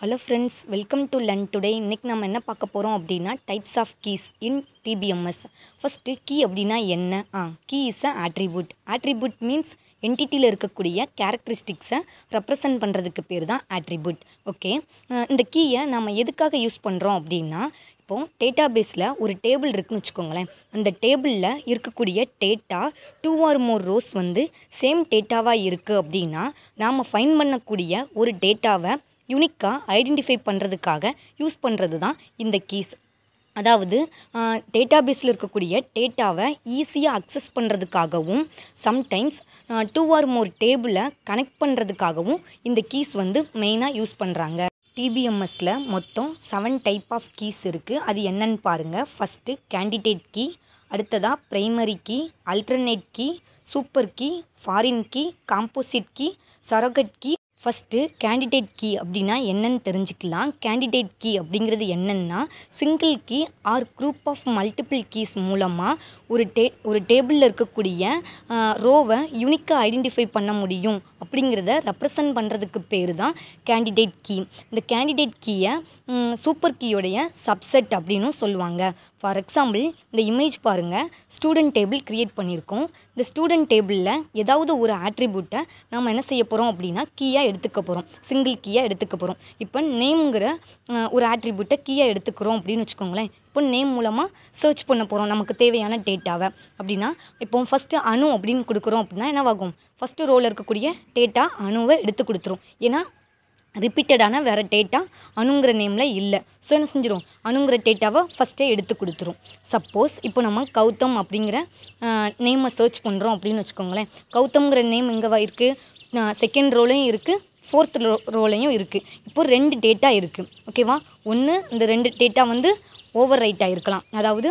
hello friends welcome to learn today இன்றைக்கி நம்ம என்ன பார்க்க போகிறோம் அப்படின்னா types of keys in DBMS first key அப்படின்னா என்ன ah key is a attribute attribute means என்டிட்டியில் இருக்கக்கூடிய கேரக்டரிஸ்டிக்ஸை ரெப்ரசன்ட் பண்ணுறதுக்கு பேர் தான் ஆட்ரிபியூட் ஓகே இந்த கீயை நம்ம எதுக்காக யூஸ் பண்ணுறோம் அப்படின்னா இப்போது டேட்டா பேஸில் ஒரு டேபிள் இருக்குன்னு வச்சுக்கோங்களேன் அந்த டேபிளில் இருக்கக்கூடிய data two or more rows வந்து சேம் டேட்டாவாக இருக்குது அப்படின்னா நாம் ஃபைன் பண்ணக்கூடிய ஒரு டேட்டாவை யூனிக்காக ஐடென்டிஃபை பண்ணுறதுக்காக யூஸ் பண்ணுறது தான் இந்த கீஸ் அதாவது டேட்டாபேஸில் இருக்கக்கூடிய டேட்டாவை ஈஸியாக அக்சஸ் பண்ணுறதுக்காகவும் சம்டைம்ஸ் டூ ஆர் மோர் டேபிளை கனெக்ட் பண்ணுறதுக்காகவும் இந்த கீஸ் வந்து மெயினாக யூஸ் பண்ணுறாங்க டிபிஎம்எஸில் மொத்தம் செவன் டைப் ஆஃப் கீஸ் இருக்குது அது என்னன்னு பாருங்கள் ஃபஸ்ட்டு கேண்டிடேட் கீ அடுத்ததாக primary key alternate key super key foreign key composite key surrogate key first candidate key அப்படின்னா என்னன்னு தெரிஞ்சுக்கலாம் கேண்டிடேட் கீ அப்படிங்கிறது என்னென்னா single key or group of multiple keys மூலமாக ஒரு டே ஒரு டேபிளில் இருக்கக்கூடிய ரோவை யூனிக்காக ஐடென்டிஃபை பண்ண முடியும் அப்படிங்கிறத ரெப்ரசன்ட் பண்ணுறதுக்கு பேர் தான் கேண்டிடேட் கீ இந்த கேண்டிடேட் கீயை சூப்பர் கீயோடைய சப்செட் அப்படின்னும் சொல்லுவாங்க ஃபார் எக்ஸாம்பிள் இந்த இமேஜ் பாருங்கள் ஸ்டூடெண்ட் டேபிள் க்ரியேட் பண்ணியிருக்கோம் இந்த ஸ்டூடெண்ட் டேபிளில் ஏதாவது ஒரு ஆட்ரிபியூட்டை நம்ம என்ன செய்ய போகிறோம் அப்படின்னா கீயாக எடுத்துக்க போகிறோம் சிங்கிள் கீயாக எடுத்துக்க போகிறோம் இப்போ நேம்ங்கிற ஒரு ஆட்ரிபியூட்டை கீயாக எடுத்துக்கிறோம் அப்படின்னு வச்சுக்கோங்களேன் இப்போ நேம் மூலமாக சர்ச் பண்ண போகிறோம் நமக்கு தேவையான டேட்டாவை அப்படின்னா இப்போ ஃபஸ்ட்டு அணு அப்படின்னு கொடுக்குறோம் அப்படின்னா என்னவாகும் ஃபஸ்ட்டு ரோவில் இருக்கக்கூடிய டேட்டா அணுவை எடுத்து கொடுத்துரும் ஏன்னா ரிப்பீட்டடான வேறு டேட்டா அணுங்கிற நேமில் இல்லை ஸோ என்ன செஞ்சிடும் அணுங்கிற டேட்டாவை ஃபஸ்ட்டே எடுத்து கொடுத்துரும் சப்போஸ் இப்போ நம்ம கௌதம் அப்படிங்கிற நேமை சர்ச் பண்ணுறோம் அப்படின்னு வச்சுக்கோங்களேன் கௌதம்ங்கிற நேம் எங்கே இருக்குது செகண்ட் ரோலையும் இருக்குது ஃபோர்த் ரோ ரோலையும் இருக்குது இப்போ ரெண்டு டேட்டா இருக்குது ஓகேவா ஒன்று இந்த ரெண்டு டேட்டா வந்து ஓவர் ரைட் ஆகிருக்கலாம் அதாவது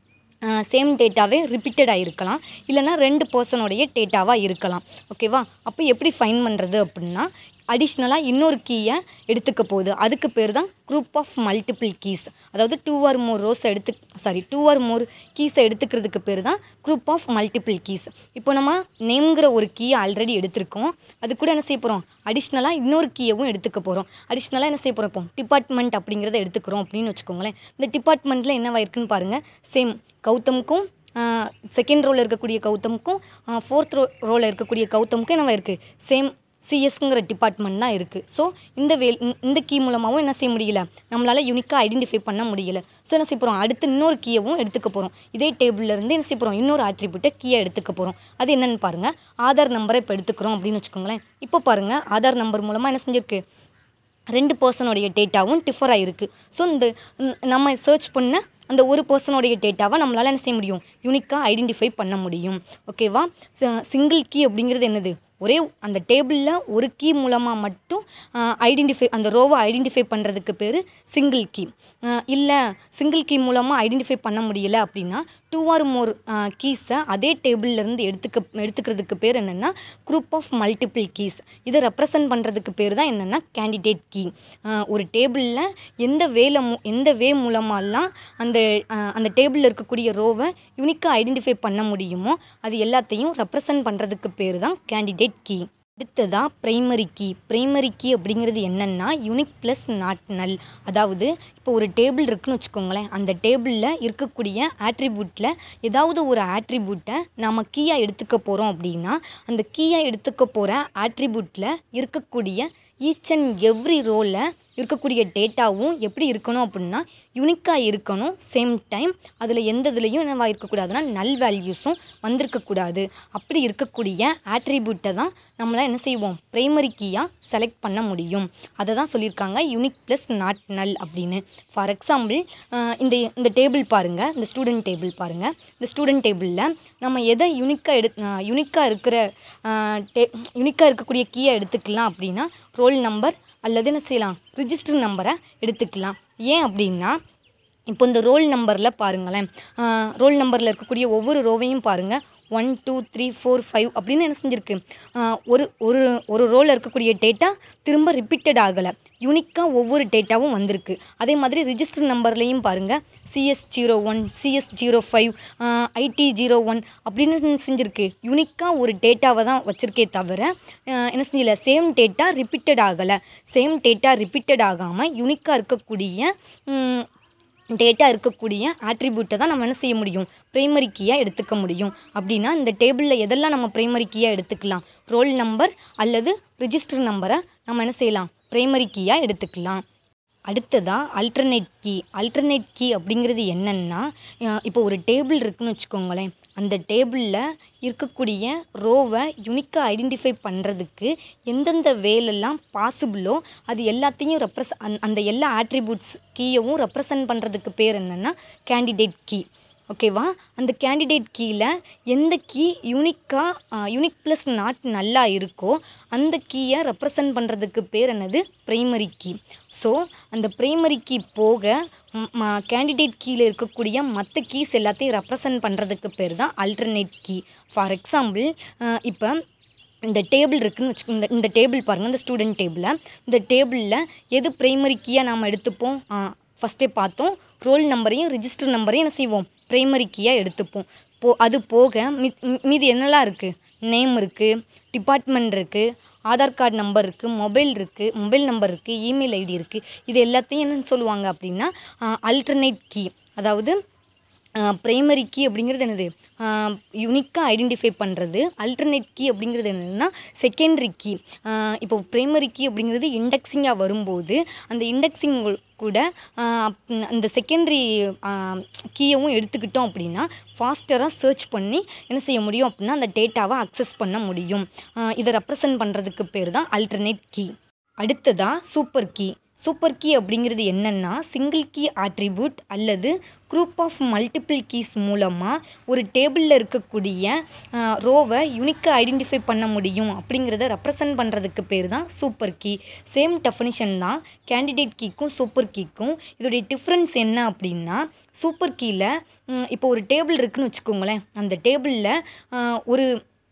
சேம் டேட்டாவே ரிப்பீட்டடாக இருக்கலாம் இல்லைனா ரெண்டு பர்சனோடைய டேட்டாவாக இருக்கலாம் ஓகேவா அப்போ எப்படி ஃபைன் பண்ணுறது அப்படின்னா அடிஷ்னலாக இன்னொரு கீயை எடுத்துக்க போகுது அதுக்கு பேர் தான் குரூப் ஆஃப் மல்டிபிள் கீஸ் அதாவது டூ ஆர் மோர் ரோஸ் எடுத்து சாரி டூ ஆர் மோர் கீஸை எடுத்துக்கிறதுக்கு பேர் தான் குரூப் ஆஃப் மல்டிபிள் கீஸ் இப்போ நம்ம நேம்ங்கிற ஒரு கீயை ஆல்ரெடி எடுத்திருக்கோம் அது கூட என்ன செய்ய போகிறோம் அடிஷ்னலாக இன்னொரு கீயவும் எடுத்துக்க போகிறோம் அடிஷ்னலாக என்ன செய்ய போகிறோம் இப்போ டிபார்ட்மெண்ட் அப்படிங்கிறத எடுத்துக்கிறோம் அப்படின்னு வச்சுக்கோங்களேன் இந்த டிபார்ட்மெண்ட்டில் என்னவா இருக்குன்னு பாருங்கள் சேம் கௌதமுக்கும் செகண்ட் ரோவில் இருக்கக்கூடிய கௌதமுக்கும் ஃபோர்த் ரோ ரோவில் இருக்கக்கூடிய கௌதமுக்கும் என்னவா இருக்குது சேம் சிஎஸ்ங்கிற டிபார்ட்மெண்ட் தான் இருக்குது ஸோ இந்த வே இந்த கீ மூலமாகவும் என்ன செய்ய முடியல நம்மளால் யூனிக்காக ஐடென்டிஃபை பண்ண முடியல ஸோ என்ன செய்ய போகிறோம் அடுத்து இன்னொரு கீயவும் எடுத்துக்க போகிறோம் இதே டேபிள்லேருந்து என்ன செய்ய போகிறோம் இன்னொரு ஆட்ரிபியூட்டை கீயை எடுத்துக்க போகிறோம் அது என்னென்னு பாருங்கள் ஆதார் நம்பரை இப்போ எடுத்துக்கிறோம் அப்படின்னு வச்சுக்கோங்களேன் இப்போ பாருங்கள் ஆதார் நம்பர் மூலமாக என்ன செஞ்சுருக்கு ரெண்டு பர்சனுடைய டேட்டாவும் டிஃபர் ஆகிருக்கு ஸோ இந்த நம்ம சர்ச் பண்ண அந்த ஒரு பர்சனுடைய டேட்டாவை நம்மளால் என்ன செய்ய முடியும் யூனிக்காக ஐடென்டிஃபை பண்ண முடியும் ஓகேவா சிங்கிள் கீ அப்படிங்கிறது என்னது ஒரே அந்த டேபிளில் ஒரு கீ மூலமாக மட்டும் ஐடென்டிஃபை அந்த ரோவை ஐடென்டிஃபை பண்ணுறதுக்கு பேர் சிங்கிள் கீ இல்லை சிங்கிள் கீ மூலமாக ஐடென்டிஃபை பண்ண முடியல அப்படின்னா டூ ஆர் மோர் கீஸை அதே டேபிள்லேருந்து எடுத்துக்க எடுத்துக்கிறதுக்கு பேர் என்னென்னா குரூப் ஆஃப் மல்டிபிள் கீஸ் இதை ரெப்ரசன்ட் பண்ணுறதுக்கு பேர் தான் என்னென்னா கேண்டிடேட் கீ ஒரு டேபிளில் எந்த வேலை மூ எந்த வே மூலமாலாம் அந்த அந்த டேபிளில் இருக்கக்கூடிய ரோவை யூனிக்காக ஐடென்டிஃபை பண்ண முடியுமோ அது எல்லாத்தையும் ரெப்ரசன்ட் பண்ணுறதுக்கு பேர் தான் கேண்டிடேட் கீ அடுத்ததாக ப்ரைமரி கீ ப்ரைமரி கீ அப்படிங்கிறது என்னென்னா யூனிக் ப்ளஸ் நாட் நல் அதாவது இப்போ ஒரு டேபிள் இருக்குன்னு வச்சுக்கோங்களேன் அந்த டேபிளில் இருக்கக்கூடிய ஆட்ரிபியூட்டில் ஏதாவது ஒரு ஆட்ரிபியூட்டை நாம் கீயாக எடுத்துக்க போகிறோம் அப்படின்னா அந்த கீயாக எடுத்துக்க போகிற ஆட்ரிபியூட்டில் இருக்கக்கூடிய ஈச் அண்ட் எவ்ரி ரோவில் இருக்கக்கூடிய டேட்டாவும் எப்படி இருக்கணும் அப்படின்னா யூனிக்காக இருக்கணும் சேம் டைம் அதில் எந்த இதுலேயும் என்னவாக இருக்கக்கூடாதுன்னா நல் வேல்யூஸும் வந்திருக்கக்கூடாது அப்படி இருக்கக்கூடிய ஆட்ரிபியூட்டை தான் நம்மளால் என்ன செய்வோம் ப்ரைமரி கீயாக செலக்ட் பண்ண முடியும் அதை தான் சொல்லியிருக்காங்க யூனிக் ப்ளஸ் நாட் நல் அப்படின்னு ஃபார் எக்ஸாம்பிள் இந்த இந்த டேபிள் பாருங்கள் இந்த ஸ்டூடெண்ட் டேபிள் பாருங்கள் இந்த ஸ்டூடெண்ட் டேபிளில் நம்ம எதை யூனிக்காக எடு யூனிக்காக இருக்கிற டே யூனிக்காக இருக்கக்கூடிய கீயை எடுத்துக்கலாம் அப்படின்னா ரோல் நம்பர் அல்லது என்ன செய்யலாம் ரிஜிஸ்டர் நம்பரை எடுத்துக்கலாம் ஏன் அப்படின்னா இப்போ இந்த ரோல் நம்பரில் பாருங்களேன் ரோல் நம்பரில் இருக்கக்கூடிய ஒவ்வொரு ரோவையும் பாருங்கள் one two three four five அப்படின்னு என்ன செஞ்சுருக்கு ஆஹ் ஒரு ஒரு ஒரு ரோவில் இருக்கக்கூடிய டேட்டா திரும்ப ரிப்பீட்டட் ஆகலை யூனிக்காக ஒவ்வொரு டேட்டாவும் வந்திருக்கு அதே மாதிரி ரிஜிஸ்டர் நம்பர்லேயும் பாருங்கள் CS zero one CS zero five IT zero one அப்படின்னு செஞ்சுருக்கு யூனிக்காக ஒரு டேட்டாவை தான் வச்சுருக்கே தவிர ஆஹ் என்ன செஞ்சல சேம் டேட்டா ரிப்பீட்டட் ஆகலை சேம் டேட்டா ரிப்பீட்டட் ஆகாமல் யூனிக்காக இருக்கக்கூடிய ம், டேட்டா இருக்கக்கூடிய ஆட்ரிபியூட்டை தான் நம்ம என்ன செய்ய முடியும் பிரைமரி கீயாக எடுத்துக்க முடியும் அப்படின்னா இந்த டேபிளில் எதெல்லாம் நம்ம பிரைமரி கீயாக எடுத்துக்கலாம் ரோல் நம்பர் அல்லது ரிஜிஸ்டர் நம்பரை நம்ம என்ன செய்யலாம் பிரைமரி கீயாக எடுத்துக்கலாம் அடுத்ததாக அல்டர்னேட் கீ அல்டர்னேட் கீ அப்படிங்கிறது என்னென்னா இப்போ ஒரு டேபிள் இருக்குன்னு வச்சுக்கோங்களேன் அந்த டேபிளில் இருக்கக்கூடிய ரோவை யுனிக்காக ஐடென்டிஃபை பண்ணுறதுக்கு எந்தெந்த வேலெல்லாம் பாசிபிளோ அது எல்லாத்தையும் ரெப்ரஸ் அந்த எல்லா ஆட்ரிபியூட்ஸ் கீயவும் ரெப்ரசன்ட் பண்ணுறதுக்கு பேர் என்னென்னா கேண்டிடேட் கீ ஓகேவா அந்த கேண்டிடேட் கீயில் எந்த கீ யூனிக்காக யூனிக் ப்ளஸ் நாட் நல்லா இருக்கோ அந்த கீயை ரெப்ரசன்ட் பண்ணுறதுக்கு பேர் என்னது ப்ரைமரி கீ ஸோ அந்த ப்ரைமரி கீ போக கேண்டிடேட் கீயில் இருக்கக்கூடிய மற்ற கீஸ் எல்லாத்தையும் ரெப்ரசன்ட் பண்ணுறதுக்கு பேர் தான் அல்டர்னேட் கீ ஃபார் எக்ஸாம்பிள் இப்போ இந்த டேபிள் இருக்குன்னு வச்சுக்கோங்க இந்த இந்த டேபிள் பாருங்கள் இந்த ஸ்டூடெண்ட் டேபிளில் இந்த டேபிளில் எது ப்ரைமரி கீயாக நாம் எடுத்துப்போம் ஃபஸ்ட்டே பார்த்தோம் ரோல் நம்பரையும் ரிஜிஸ்டர் நம்பரையும் என்ன செய்வோம் ப்ரைமரி கீயாக எடுத்துப்போம் போ அது போக மீ மீ- மீதி என்னெல்லாம் இருக்குது நேம் இருக்குது டிபார்ட்மெண்ட் இருக்குது ஆதார் கார்டு நம்பர் இருக்குது மொபைல் இருக்குது மொபைல் நம்பர் இருக்குது இமெயில் ஐடி இருக்குது இது எல்லாத்தையும் என்னன்னு சொல்லுவாங்க அப்படின்னா அல்டர்னேட் கீ அதாவது ப்ரைமரி கீ அப்படிங்கிறது என்னது யூனிக்காக ஐடென்டிஃபை பண்ணுறது அல்டர்னேட் கீ அப்படிங்கிறது என்னதுன்னா செகண்டரி கீ இப்போ ப்ரைமரி கீ அப்படிங்கிறது இண்டெக்ஸிங்காக வரும்போது அந்த இண்டெக்ஸிங் கூட ஆஹ் அப்- அந்த செகண்டரி கீயவும் எடுத்துக்கிட்டோம் அப்படின்னா ஃபாஸ்டராக சர்ச் பண்ணி என்ன செய்ய முடியும் அப்படின்னா அந்த டேட்டாவை அக்சஸ் பண்ண முடியும் ஆஹ் இதை ரெப்ரசன்ட் பண்ணுறதுக்கு பேர் தான் அல்டர்னேட் கீ அடுத்ததா சூப்பர் கீ சூப்பர் கீ அப்படிங்கிறது என்னென்னா சிங்கிள் கீ ஆட்ரிபியூட் அல்லது குரூப் ஆஃப் மல்டிபிள் கீஸ் மூலமாக ஒரு டேபிளில் இருக்கக்கூடிய ரோவை யூனிக்காக ஐடென்டிஃபை பண்ண முடியும் அப்படிங்கிறத ரெப்ரசன்ட் பண்ணுறதுக்கு பேர் தான் சூப்பர் கீ சேம் டெஃபனிஷன் தான் கேண்டிடேட் கீக்கும் சூப்பர் கீக்கும் இதோடைய டிஃப்ரென்ஸ் என்ன அப்படின்னா சூப்பர் கீயில் இப்போ ஒரு டேபிள் இருக்குன்னு வச்சுக்கோங்களேன் அந்த டேபிளில் ஒரு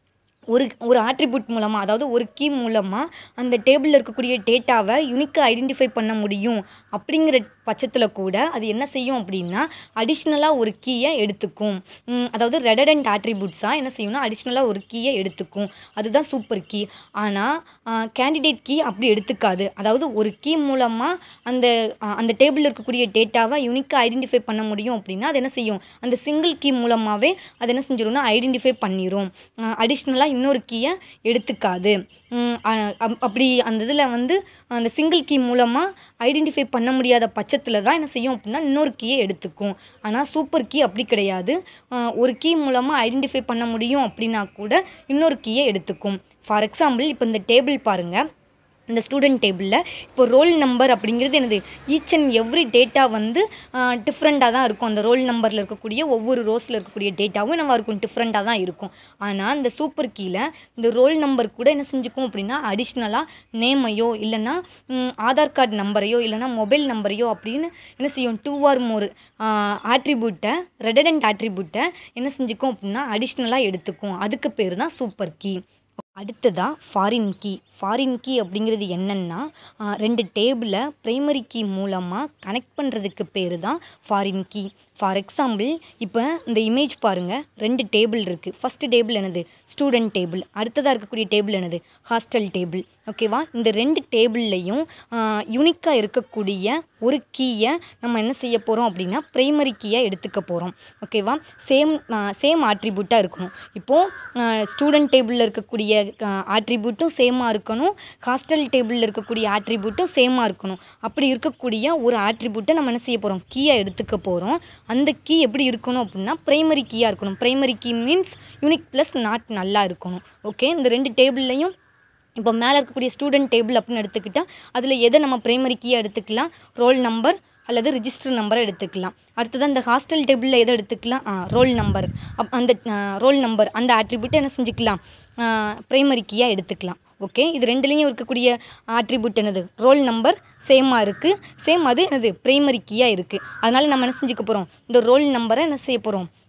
ஒரு ஒரு ஆட்ரிபியூட் மூலமாக அதாவது ஒரு கீ மூலமாக அந்த டேபிளில் இருக்கக்கூடிய டேட்டாவை யூனிக்காக ஐடென்டிஃபை பண்ண முடியும் அப்படிங்கிற பட்சத்தில் கூட அது என்ன செய்யும் அப்படின்னா அடிஷ்னலாக ஒரு கீயை எடுத்துக்கும் உம், அதாவது ரெடடண்ட் ஆட்ரிபியூட்ஸாக என்ன செய்யும்னா அடிஷ்னலாக ஒரு கீயை எடுத்துக்கும் அதுதான் சூப்பர் கீ ஆனால் கேண்டிடேட் கீ அப்படி எடுத்துக்காது அதாவது ஒரு கீ மூலமாக அந்த ஆஹ், அந்த டேபிளில் இருக்கக்கூடிய டேட்டாவை யூனிக்காக ஐடென்டிஃபை பண்ண முடியும் அப்படின்னா அது என்ன செய்யும் அந்த சிங்கிள் கீ மூலமாகவே அது என்ன செஞ்சிரும்னா ஐடென்டிஃபை பண்ணிடும் அடிஷ்னலாக இன்னொரு கீயை எடுத்துக்காது உம், அ- அப்- அப்படி அந்த இதில் வந்து அந்த சிங்கிள் கீ மூலமாக ஐடென்டிஃபை பண்ண முடியாத பட்சத்தில் தான் என்ன செய்யும் அப்படின்னா இன்னொரு கீயை எடுத்துக்கும் ஆனால் சூப்பர் கீ அப்படி கிடையாது அஹ், ஒரு கீ மூலமாக ஐடென்டிஃபை பண்ண முடியும் அப்படின்னா கூட இன்னொரு கீயை எடுத்துக்கும் ஃபார் எக்ஸாம்பிள் இப்போ இந்த டேபிள் பாருங்கள் இந்த ஸ்டூடெண்ட் டேபிளில் இப்போ ரோல் நம்பர் அப்படிங்கிறது என்னது ஈச் அண்ட் எவ்ரி டேட்டா வந்து டிஃப்ரெண்ட்டாக தான் இருக்கும் அந்த ரோல் நம்பரில் இருக்கக்கூடிய ஒவ்வொரு ரோஸில் இருக்கக்கூடிய டேட்டாவும் என்னவா இருக்கும் டிஃப்ரெண்ட்டாக தான் இருக்கும் ஆனால் இந்த சூப்பர் கீழே இந்த ரோல் நம்பர் கூட என்ன செஞ்சுக்கும் அப்படின்னா அடிஷ்னலாக நேமையோ இல்லைன்னா ம், ஆதார் கார்டு நம்பரையோ இல்லைன்னா மொபைல் நம்பரையோ அப்படின்னு என்ன செய்யும் டூ ஆர் மோர் ஆட்ரிபியூட்டை ரெடடண்ட் ஆட்ரிபியூட்டை என்ன செஞ்சுக்கும் அப்படின்னா அடிஷ்னலாக எடுத்துக்கும் அதுக்கு பேர் தான் சூப்பர் கீ அடுத்ததாக ஃபாரின் கீ ஃபாரின் கீ அப்படிங்கிறது என்னென்னா ஆஹ், ரெண்டு டேபிளை ப்ரைமரி கீ மூலமாக கனெக்ட் பண்ணுறதுக்கு பேர் தான் ஃபாரின் கீ ஃபார் எக்ஸாம்பிள் இப்போ இந்த இமேஜ் பாருங்கள் ரெண்டு டேபிள் இருக்குது ஃபஸ்ட்டு டேபிள் என்னது ஸ்டூடெண்ட் டேபிள் அடுத்ததாக இருக்கக்கூடிய டேபிள் என்னது ஹாஸ்டல் டேபிள் ஓகேவா இந்த ரெண்டு டேபிள்லையும் யூனிக்காக இருக்கக்கூடிய ஒரு கீயை நம்ம என்ன செய்ய போகிறோம் அப்படின்னா ப்ரைமரி கீயை எடுத்துக்க போகிறோம் ஓகேவா சேம் சேம் ஆட்ரிபியூட்டாக இருக்கணும் இப்போது ஸ்டூடெண்ட் டேபிளில் இருக்கக்கூடிய ஆட்ரிபியூட்டும் சேமாக இருக்கணும் ஹாஸ்டல் டேபிளில் இருக்கக்கூடிய ஆட்ரிபியூட்டும் சேமாக இருக்கணும் அப்படி இருக்கக்கூடிய ஒரு ஆட்ரிபியூட்டை நம்ம என்ன செய்ய போகிறோம் கீயாக எடுத்துக்க போகிறோம் அந்த கீ எப்படி இருக்கணும் அப்படின்னா ப்ரைமரி கீயாக இருக்கணும் primary key means unique plus not நல்லா இருக்கணும் ஓகே இந்த ரெண்டு டேபிள்லையும் இப்போ மேலே இருக்கக்கூடிய ஸ்டூடெண்ட் டேபிள் அப்படின்னு எடுத்துக்கிட்டால் அதில் எதை நம்ம ப்ரைமரி கீயாக எடுத்துக்கலாம் ரோல் நம்பர் அல்லது ரிஜிஸ்டர் நம்பரை எடுத்துக்கலாம் அடுத்தது அந்த ஹாஸ்டல் டேபிளில் எதை எடுத்துக்கலாம் ரோல் நம்பர் அப் அந்த ரோல் நம்பர் அந்த ஆட்ரிபியூட்டை என்ன செஞ்சுக்கலாம் ப்ரைமரி கீயாக எடுத்துக்கலாம் ஓகே இது ரெண்டுலேயும் இருக்கக்கூடிய ஆட்ரிபியூட் என்னது ரோல் நம்பர் சேமாக இருக்குது சேம் அது என்னது ப்ரைமரி கீயாக இருக்குது அதனால் நம்ம என்ன செஞ்சுக்க போகிறோம் இந்த ரோல் நம்பரை என்ன செய்ய போகிறோம்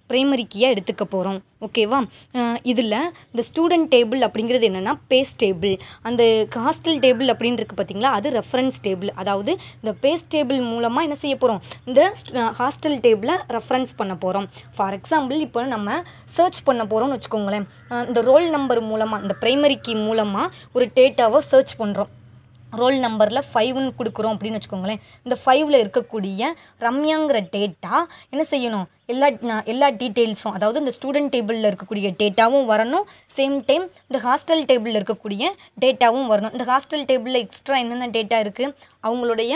ப்ரைமரி கீயாக எடுத்துக்க போகிறோம் ஓகேவா இதில் இந்த ஸ்டூடெண்ட் டேபிள் அப்படிங்கிறது என்னென்னா பேஸ் டேபிள் அந்த ஹாஸ்டல் டேபிள் அப்படின்னு இருக்குது பார்த்தீங்களா அது ரெஃபரன்ஸ் டேபிள் அதாவது இந்த பேஸ் டேபிள் மூலமாக என்ன செய்ய போகிறோம் இந்த ஹாஸ்டல் டேபிளை ரெஃபரன்ஸ் பண்ண போகிறோம் ஃபார் எக்ஸாம்பிள் இப்போ நம்ம சர்ச் பண்ண போகிறோம்னு வச்சுக்கோங்களேன் அஹ் இந்த ரோல் நம்பர் மூலமாக இந்த ப்ரைமரி கீ மூலமாக ஒரு டேட்டாவை சர்ச் பண்ணுறோம் ரோல் நம்பரில் ஃபைவ்னு கொடுக்குறோம் அப்படின்னு வச்சுக்கோங்களேன் இந்த ஃபைவ்ல இருக்கக்கூடிய ரம்யாங்கிற டேட்டா என்ன செய்யணும் எல்லா ந- எல்லா டீட்டெயில்ஸும் அதாவது இந்த ஸ்டூடெண்ட் டேபிளில் இருக்கக்கூடிய டேட்டாவும் வரணும் சேம் டைம் இந்த ஹாஸ்டல் டேபிளில் இருக்கக்கூடிய டேட்டாவும் வரணும் இந்த ஹாஸ்டல் டேபிளில் எக்ஸ்ட்ரா என்னென்ன டேட்டா இருக்குது அவங்களுடைய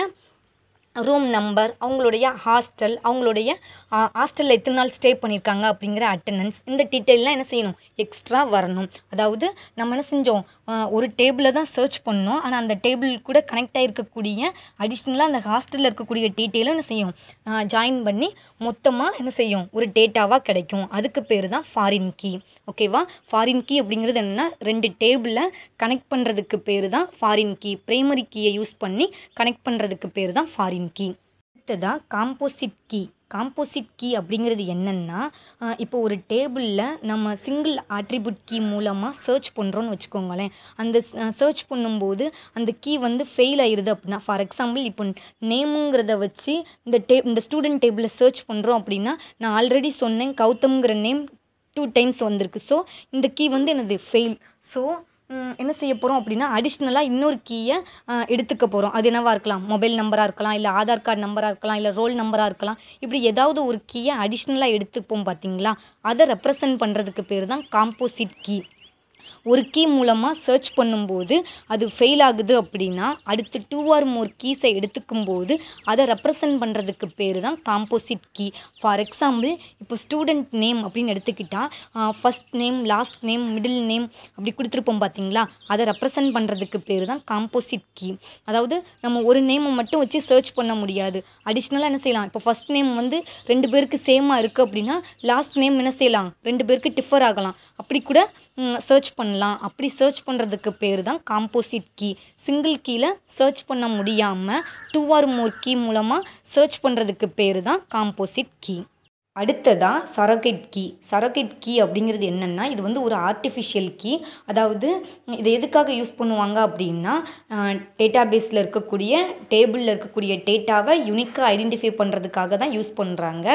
ரூம் நம்பர் அவங்களுடைய ஹாஸ்டல் அவங்களுடைய ஹாஸ்டலில் எத்தனை நாள் ஸ்டே பண்ணியிருக்காங்க அப்படிங்கிற அட்டண்டன்ஸ் இந்த டீட்டெயிலாம் என்ன செய்யணும் எக்ஸ்ட்ரா வரணும் அதாவது நம்ம என்ன செஞ்சோம் ஆஹ் ஒரு டேபிளை தான் சர்ச் பண்ணோம் ஆனால் அந்த டேபிள் கூட கனெக்ட் ஆகிருக்கக்கூடிய அடிஷ்னலாக அந்த ஹாஸ்டலில் இருக்கக்கூடிய டீட்டெயிலும் என்ன செய்யும் ஜாயின் பண்ணி மொத்தமாக என்ன செய்யும் ஒரு டேட்டாவாக கிடைக்கும் அதுக்கு பேர் தான் ஃபாரின் கீ ஓகேவா ஃபாரின் கீ அப்படிங்கிறது என்னென்னா ரெண்டு டேபிளை கனெக்ட் பண்ணுறதுக்கு பேர் தான் ஃபாரின் கீ ப்ரைமரி கீயை யூஸ் பண்ணி கனெக்ட் பண்ணுறதுக்கு பேர் தான் ஃபாரின் கீ அடுத்ததாக காம்போசிட் கீ காம்போசிட் கீ அப்படிங்கிறது என்னென்னா அஹ் இப்போ ஒரு டேபிளில் நம்ம சிங்கிள் ஆட்ரிபியூட் கீ மூலமாக சர்ச் பண்ணுறோன்னு வச்சுக்கோங்களேன் அந்த சர்ச் பண்ணும்போது அந்த கீ வந்து ஃபெயில் ஆயிருது அப்படின்னா ஃபார் எக்ஸாம்பிள் இப்போ நேமுங்கிறத வச்சு இந்த டே இந்த ஸ்டூடெண்ட் டேபிளில் சர்ச் பண்ணுறோம் அப்படின்னா நான் ஆல்ரெடி சொன்னேன் கௌதம்ங்கிற நேம் டூ டைம்ஸ் வந்திருக்கு ஸோ இந்த கீ வந்து எனது ஃபெயில் ஸோ என்ன செய்ய போகிறோம் அப்படின்னா அடிஷ்னலாக இன்னொரு கீயை எடுத்துக்க போகிறோம் அது என்னவா இருக்கலாம் மொபைல் நம்பராக இருக்கலாம் இல்லை ஆதார் கார்டு நம்பராக இருக்கலாம் இல்லை ரோல் நம்பராக இருக்கலாம் இப்படி ஏதாவது ஒரு கீயை அடிஷ்னலாக எடுத்துப்போம் பார்த்தீங்களா அதை ரெப்ரசன்ட் பண்ணுறதுக்கு பேர் தான் காம்போசிட் கீ ஒரு கீ மூலமாக சர்ச் பண்ணும்போது அது ஃபெயில் ஆகுது அப்படின்னா அடுத்து டூ ஆர் மோர் கீஸை எடுத்துக்கும் போது அதை ரெப்ரசன்ட் பண்ணுறதுக்கு பேர் தான் காம்போசிட் கீ ஃபார் எக்ஸாம்பிள் இப்போ ஸ்டூடெண்ட் நேம் அப்படின்னு எடுத்துக்கிட்டால் first name last name middle name அப்படி கொடுத்துருப்போம் பார்த்தீங்களா அதை ரெப்ரசன்ட் பண்ணுறதுக்கு பேர் தான் காம்போசிட் கீ அதாவது நம்ம ஒரு நேமை மட்டும் வச்சு சர்ச் பண்ண முடியாது அடிஷ்னலாக என்ன செய்யலாம் இப்போ ஃபஸ்ட் நேம் வந்து ரெண்டு பேருக்கு சேமாக இருக்குது அப்படின்னா லாஸ்ட் நேம் என்ன செய்யலாம் ரெண்டு பேருக்கு டிஃபர் ஆகலாம் அப்படி கூட சர்ச் பண்ணலாம் அப்படி சர்ச் பண்ணுறதுக்கு பேர் தான் காம்போசிட் கீ சிங்கிள் கீயில் சர்ச் பண்ண முடியாமல் டூ ஆர் மோர் கீ மூலமாக சர்ச் பண்ணுறதுக்கு பேர் தான் காம்போசிட் கீ அடுத்ததாக சரகெட் கீ சரகெட் கீ அப்படிங்கிறது என்னென்னா இது வந்து ஒரு ஆர்டிஃபிஷியல் கீ அதாவது இது எதுக்காக யூஸ் பண்ணுவாங்க அப்படின்னா டேட்டா பேஸில் இருக்கக்கூடிய டேபிளில் இருக்கக்கூடிய டேட்டாவை யுனிக்காக ஐடென்டிஃபை பண்ணுறதுக்காக தான் யூஸ் பண்ணுறாங்க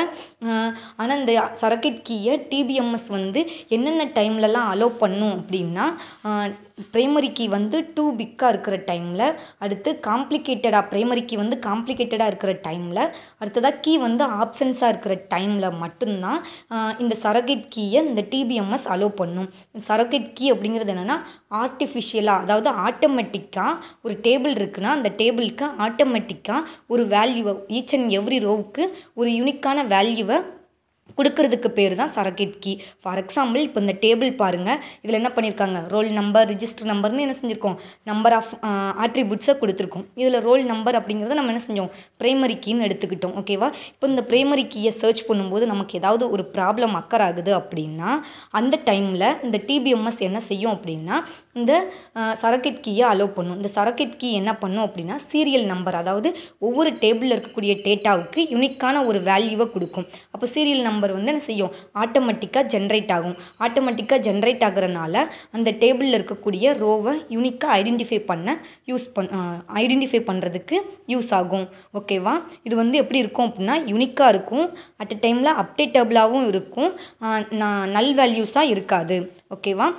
ஆனால் இந்த சரகெட் கீயை டிபிஎம்எஸ் வந்து என்னென்ன டைம்லலாம் அலோவ் பண்ணும் அப்படின்னா ப்ரைமரி கீ வந்து டூ பிக்காக இருக்கிற டைமில் அடுத்து காம்ப்ளிகேட்டடாக ப்ரைமரி கீ வந்து காம்ப்ளிகேட்டடாக இருக்கிற டைமில் அடுத்ததாக கீ வந்து ஆப்சன்ஸாக இருக்கிற டைமில் மட்டும்தான் ஆஹ் இந்த சரகேட் கீயை இந்த டிபிஎம்எஸ் அலோவ் பண்ணும் சரகேட் கீ அப்படிங்கிறது என்னென்னா ஆர்டிஃபிஷியலாக அதாவது ஆட்டோமேட்டிக்காக ஒரு டேபிள் இருக்குன்னா அந்த டேபிளுக்கு ஆட்டோமேட்டிக்காக ஒரு வேல்யூவை ஈச் அண்ட் எவ்ரி ரோவுக்கு ஒரு யூனிக்கான வேல்யூவை கொடுக்கறதுக்கு பேர் தான் சரகேட் கீ ஃபார் எக்ஸாம்பிள் இப்போ இந்த டேபிள் பாருங்கள் இதில் என்ன பண்ணியிருக்காங்க ரோல் நம்பர் ரிஜிஸ்டர் நம்பர்னு என்ன செஞ்சுருக்கோம் நம்பர் ஆஃப் ஆட்ரிபியூட்ஸை கொடுத்துருக்கோம் இதில் ரோல் நம்பர் அப்படிங்கிறத நம்ம என்ன செஞ்சோம் ப்ரைமரி கீன்னு எடுத்துக்கிட்டோம் ஓகேவா இப்போ இந்த ப்ரைமரி கீயை சர்ச் பண்ணும்போது நமக்கு ஏதாவது ஒரு ப்ராப்ளம் அக்கர் ஆகுது அப்படின்னா அந்த டைமில் இந்த டிபிஎம்எஸ் என்ன செய்யும் அப்படின்னா இந்த சரக்கெட் கீயை அலோவ் பண்ணும் இந்த சரக்கெட் கீ என்ன பண்ணும் அப்படின்னா சீரியல் நம்பர் அதாவது ஒவ்வொரு டேபிளில் இருக்கக்கூடிய டேட்டாவுக்கு யூனிக்கான ஒரு வேல்யூவை கொடுக்கும் அப்போ சீரியல் நம்பர் வந்து என்ன செய்யும் ஆட்டோமேட்டிக்காக ஜென்ரேட் ஆகும் ஆட்டோமேட்டிக்காக ஜென்ரேட் ஆகுறனால அந்த டேபிளில் இருக்கக்கூடிய ரோவை யூனிக்காக ஐடென்டிஃபை பண்ண யூஸ் பண் ஐடென்டிஃபை பண்ணுறதுக்கு யூஸ் ஆகும் ஓகேவா இது வந்து எப்படி இருக்கும் அப்படின்னா யூனிக்காக இருக்கும் அட் அ டைமில் அப்டேட்டபிளாகவும் இருக்கும் நல் வேல்யூஸாக இருக்காது ஓகேவா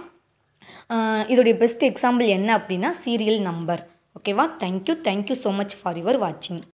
ஆஹ் இதோடைய பெஸ்ட் எக்ஸாம்பிள் என்ன அப்படின்னா சீரியல் நம்பர் ஓகேவா thank you thank you so much for your வாட்சிங்